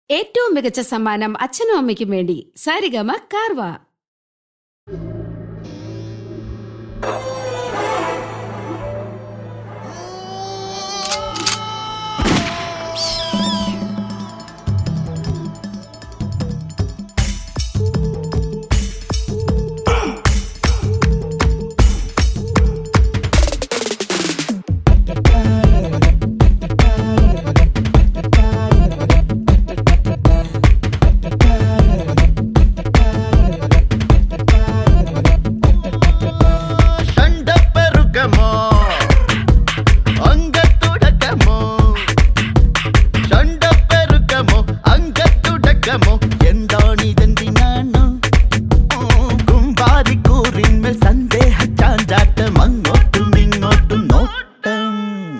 ഏറ്റവും മികച്ച സമ്മാനം അച്ഛനും അമ്മയ്ക്കും വേണ്ടി സാരിഗമ കാർവ ഷണ്ടപ്പെരുക്കമോ അങ്കത്തുടക്കമോ ഷണ്ടപ്പെരുക്കമോ അങ്കത്തുടക്കമോ എന്താണിതെന്തിനാണോ കുമ്പാരിക്കൂറിന്മേൽ സന്ദേഹ ചാഞ്ചാട്ടം അങ്ങോട്ടും ഇങ്ങോട്ടും നോട്ടം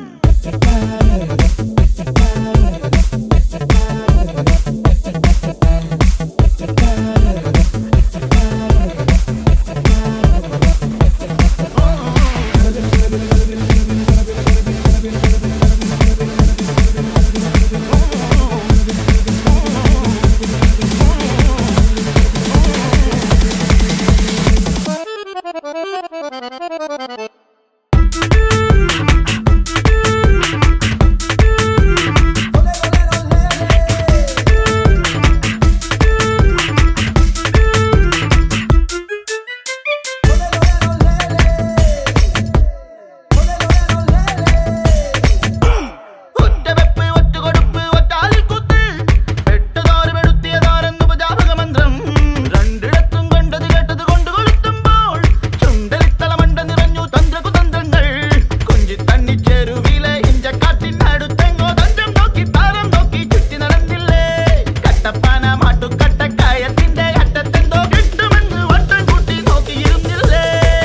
ഒറ്റവെപ്പ് ഒറ്റുകൊടുപ്പ് ഒറ്റാലിൽ കുത്ത് പെട്ടതാരും എടുത്തിയതാരെന്ന് ഉപജാപക മന്ത്രം രണ്ടിടത്തും കണ്ടത് കേട്ടത് കൊണ്ട് കൊളുത്തുമ്പോൾ ചുണ്ടലിത്തലമണ്ട നിറഞ്ഞു തന്ത്രകുതന്ത്രങ്ങൾ കുഞ്ചി തന്നിച്ചേരുവിലെ ഇഞ്ചക്കാട്ടിനടുത്തെങ്ങോ തഞ്ചം നോക്കി താരം നോക്കി ചുറ്റി നടന്നില്ലേ കട്ടപ്പാന മാട്ടുക്കട്ടക്കായത്തിന്റെ അറ്റത്തെന്തോ കിട്ടുമെന്ന് വട്ടം കൂട്ടി നോക്കിയിരുന്നില്ലേ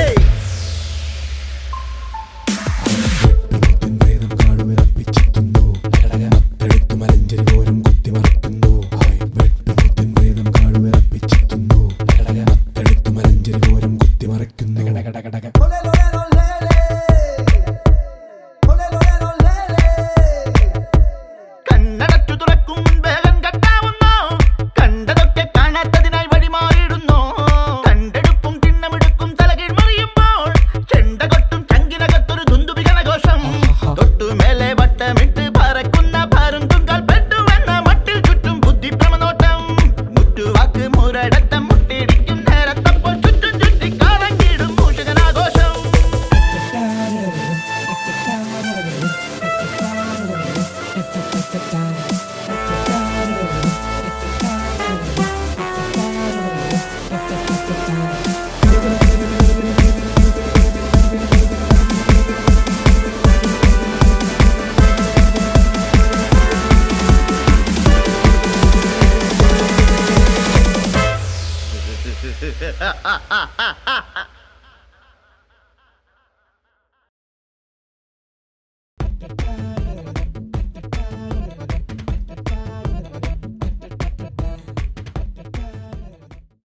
വേദം കാടുവിറപ്പിച്ചെത്തുന്നു എടുത്തു മലഞ്ചരി പോരും കുത്തിമറക്കുന്നു വെട്ടുമുത്തിൻ വേദം കാടുവിറപ്പിച്ചെത്തുന്നു എടുത്തു മലഞ്ചരി പോരും കുത്തിമറക്കുന്നു കണ്ണടച്ചു തുറക്കും വേഗം കട്ടാവുന്നു കണ്ടതൊക്കെ കാണാത്തതിനായി വഴിമാറിയിടുന്നു കണ്ടെടുപ്പും തിണ്ണമെടുക്കും തലകീഴ് മറിയുമ്പോൾ ചെണ്ട കൊട്ടും ചങ്കിനകത്തൊരു തുന്തുപികണഘോഷം തൊട്ടുമേലെ വട്ടമിട്ട് പറക്കുന്ന ഭാരം തുങ്കാൽ പെട്ടുവെന്ന മട്ടിൽ ചുറ്റും ബുദ്ധി പ്രമനോട്ടം മുറ്റുവാക്ക് മുരടത്തം മുട്ടിടിക്കും നേരത്തപ്പോൾ ചുറ്റും ചുറ്റി കാറങ്ങിടും മൂഷകനാഘോഷം